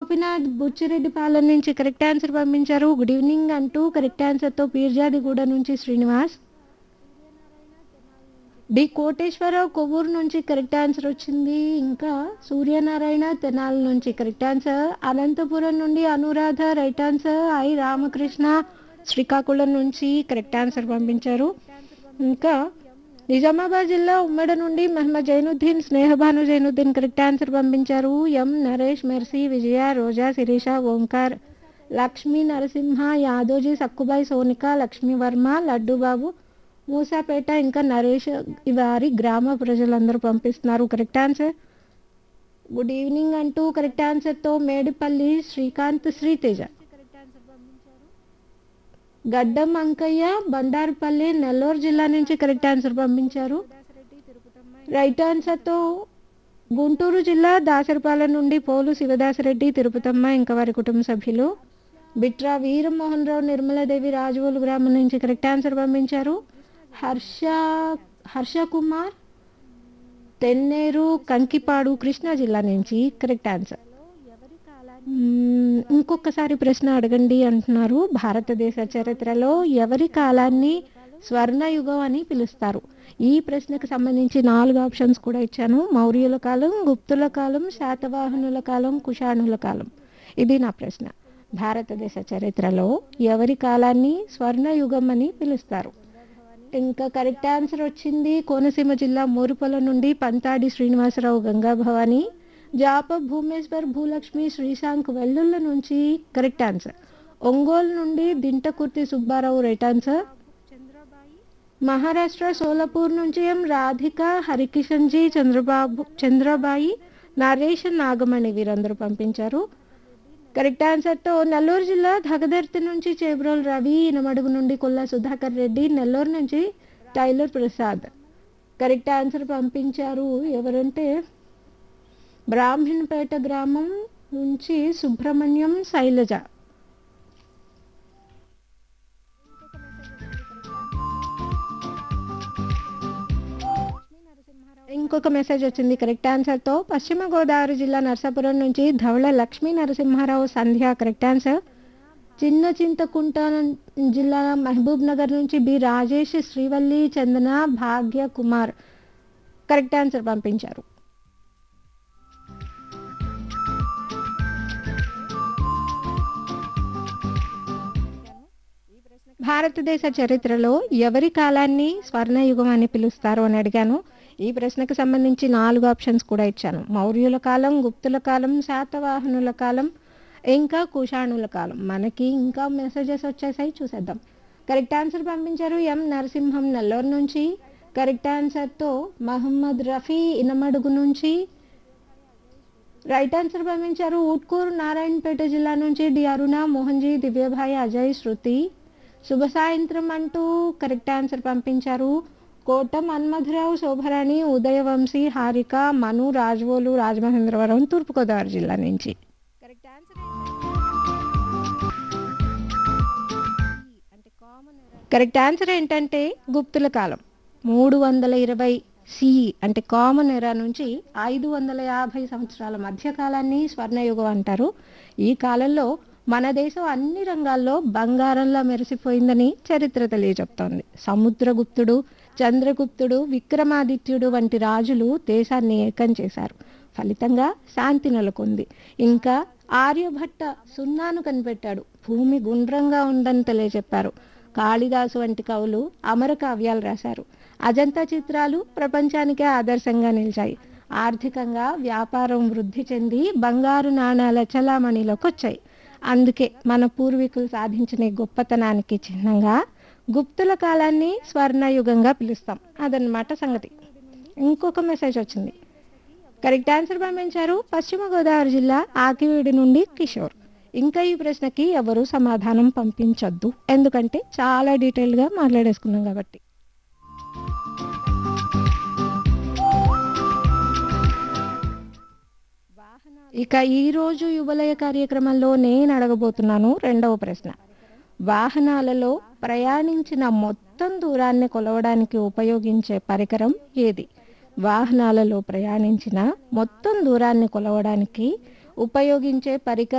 గోపినాథ్ బుచ్చిరెడ్డిపాలెం నుంచి correct answer పంపించారు good evening అంటూ కరెక్ట్ ఆన్సర్తో పీర్జాదిగూడ నుంచి శ్రీనివాస్ డి కోటేశ్వరరావు కొవ్వూరు నుంచి కరెక్ట్ ఆన్సర్ వచ్చింది ఇంకా సూర్యనారాయణ తెనాల నుంచి కరెక్ట్ ఆన్సర్ అనంతపురం నుండి Anuradha right answer I Ramakrishna Srikakulam నుంచి కరెక్ట్ ఆన్సర్ పంపించారు ఇంకా నిజామాబాద్ జిల్లా ఉమ్మడి నుండి మహమ్మద్ జైనుద్దీన్ స్నేహభాను జైనుద్దీన్ కరెక్ట్ ఆన్సర్ పంపించారు ఎం నరేష్ మెర్సీ విజయ రోజా శిరీష ఓంకార్ లక్ష్మీ నరసింహ యాదోజీ సక్కుబాయి సోనిక లక్ష్మీ వర్మ లడ్డూబాబు మూసాపేట ఇంకా నరేష్ వారి గ్రామ ప్రజలందరూ పంపిస్తున్నారు కరెక్ట్ ఆన్సర్ గుడ్ ఈవినింగ్ అంటూ కరెక్ట్ ఆన్సర్తో మేడిపల్లి శ్రీకాంత్ శ్రీతేజ గడ్డం అంకయ్య బండారుపల్లి నెల్లూరు జిల్లా నుంచి కరెక్ట్ ఆన్సర్ పంపించారు రైట్ ఆన్సర్తో గుంటూరు జిల్లా దాసరిపాలెం నుండి పోలు శివదాసరెడ్డి తిరుపతమ్మ ఇంకా వారి కుటుంబ సభ్యులు బిట్రా వీరమోహన్ రావు నిర్మలాదేవి రాజవోలు గ్రామం నుంచి కరెక్ట్ ఆన్సర్ పంపించారు హర్ష హర్ష కుమార్ తెన్నేరు కంకిపాడు కృష్ణా జిల్లా నుంచి కరెక్ట్ ఆన్సర్ మ్మ్, ఇంకొకసారి ప్రశ్న అడగండి అంటున్నారు భారతదేశ చరిత్రలో ఎవరి కాలాన్ని స్వర్ణయుగం అని పిలుస్తారు ఈ ప్రశ్నకు సంబంధించి నాలుగు ఆప్షన్స్ కూడా ఇచ్చాను మౌర్యుల కాలం గుప్తుల కాలం శాతవాహనుల కాలం కుషాణుల కాలం ఇది నా ప్రశ్న భారతదేశ చరిత్రలో ఎవరి కాలాన్ని స్వర్ణయుగం అని పిలుస్తారు ఇంకా కరెక్ట్ ఆన్సర్ వచ్చింది కోనసీమ జిల్లా మోరుపొల నుండి పంతాడి శ్రీనివాసరావు గంగా భవాని జాప భూమేశ్వర్ భూలక్ష్మి శ్రీశాంక్ వెల్లుల్ల నుంచి కరెక్ట్ ఆన్సర్ ఒంగోలు నుండి దింటకుర్తి సుబ్బారావు రైట్ ఆన్సర్ మహారాష్ట్ర సోలాపూర్ నుంచి ఎం రాధిక హరికిషన్ జీ చంద్రబాబు చంద్రబాయి నరేష్ నాగమణి వీరందరూ పంపించారు కరెక్ట్ ఆన్సర్తో నెల్లూరు జిల్లా ధగదర్తి నుంచి చేబ్రోల్ రవి ఇనమడుగు నుండి కొల్లా సుధాకర్ రెడ్డి నెల్లూరు నుంచి టైలర్ ప్రసాద్ కరెక్ట్ ఆన్సర్ పంపించారు ఎవరంటే బ్రాహ్మణపేట గ్రామం నుంచి సుబ్రహ్మణ్యం శైలజ ఇంకొక మెసేజ్ వచ్చింది కరెక్ట్ ఆన్సర్తో పశ్చిమ గోదావరి జిల్లా నర్సాపురం నుంచి ధవళ లక్ష్మీ నరసింహారావు సంధ్య కరెక్ట్ ఆన్సర్ చిన్న చింతకుంట జిల్లా మహబూబ్ నగర్ నుంచి B Rajesh Srivalli Chandana Bhagya Kumar correct answer పంపించారు భారతదేశ చరిత్రలో ఎవరి కాలాన్ని స్వర్ణయుగం అని పిలుస్తారు అని అడిగాను ఈ ప్రశ్నకు సంబంధించి నాలుగు ఆప్షన్స్ కూడా ఇచ్చాను మౌర్యుల కాలం గుప్తుల కాలం శాతవాహనుల కాలం ఇంకా కుషాణుల కాలం మనకి ఇంకా మెసేజెస్ వచ్చేసాయి చూసేద్దాం కరెక్ట్ ఆన్సర్ పంపించారు ఎం నరసింహం నెల్లూరు నుంచి కరెక్ట్ ఆన్సర్తో మహమ్మద్ రఫీ ఇనమడుగు నుంచి రైట్ ఆన్సర్ పంపించారు ఊట్కూరు నారాయణపేట జిల్లా నుంచి డి అరుణ మోహన్జీ దివ్యభాయ్ అజయ్ శృతి శుభ సాయంత్రం అంటూ కరెక్ట్ ఆన్సర్ పంపించారు కోట మన్మధురావు శోభరాణి ఉదయవంశీ హారిక మను రాజవోలు రాజమహేంద్రవరం తూర్పుగోదావరి జిల్లా నుంచి కరెక్ట్ ఆన్సర్ కరెక్ట్ ఆన్సర్ ఏంటంటే గుప్తుల కాలం మూడు వందల ఇరవై సి అంటే కామన్ ఎరా నుంచి ఐదు వందల యాభై సంవత్సరాల మధ్య కాలాన్ని స్వర్ణయుగం అంటారు ఈ కాలంలో మన దేశం అన్ని రంగాల్లో బంగారంలా మెరిసిపోయిందని చరిత్ర తెలియజెప్తోంది సముద్రగుప్తుడు చంద్రగుప్తుడు విక్రమాదిత్యుడు వంటి రాజులు దేశాన్ని ఏకం చేశారు ఫలితంగా శాంతి నెలకొంది ఇంకా ఆర్యభట్ట సున్నాను కనిపెట్టాడు భూమి గుండ్రంగా ఉందని తెలియజెప్పారు కాళిదాసు వంటి కవులు అమర కావ్యాలు రాశారు అజంతా చిత్రాలు ప్రపంచానికే ఆదర్శంగా నిలిచాయి ఆర్థికంగా వ్యాపారం వృద్ధి చెంది బంగారు నాణాల చలామణిలోకి వచ్చాయి అందుకే మన పూర్వీకులు సాధించిన ఈ గొప్పతనానికి చిహ్నంగా గుప్తుల కాలాన్ని స్వర్ణయుగంగా పిలుస్తాం అదనమాట సంగతి ఇంకొక మెసేజ్ వచ్చింది కరెక్ట్ ఆన్సర్ పంపించారు పశ్చిమ గోదావరి జిల్లా ఆకివీడి నుండి కిషోర్ ఇంకా ఈ ప్రశ్నకి ఎవరు సమాధానం పంపించొద్దు ఎందుకంటే చాలా డీటెయిల్గా మాట్లాడేసుకున్నాం కాబట్టి ఇక ఈ రోజు యువలయ కార్యక్రమంలో నేను అడగబోతున్నాను రెండవ ప్రశ్న వాహనాలలో ప్రయాణించిన మొత్తం దూరాన్ని కొలవడానికి ఉపయోగించే పరికరం ఏది వాహనాలలో ప్రయాణించిన మొత్తం దూరాన్ని కొలవడానికి ఉపయోగించే పరికరం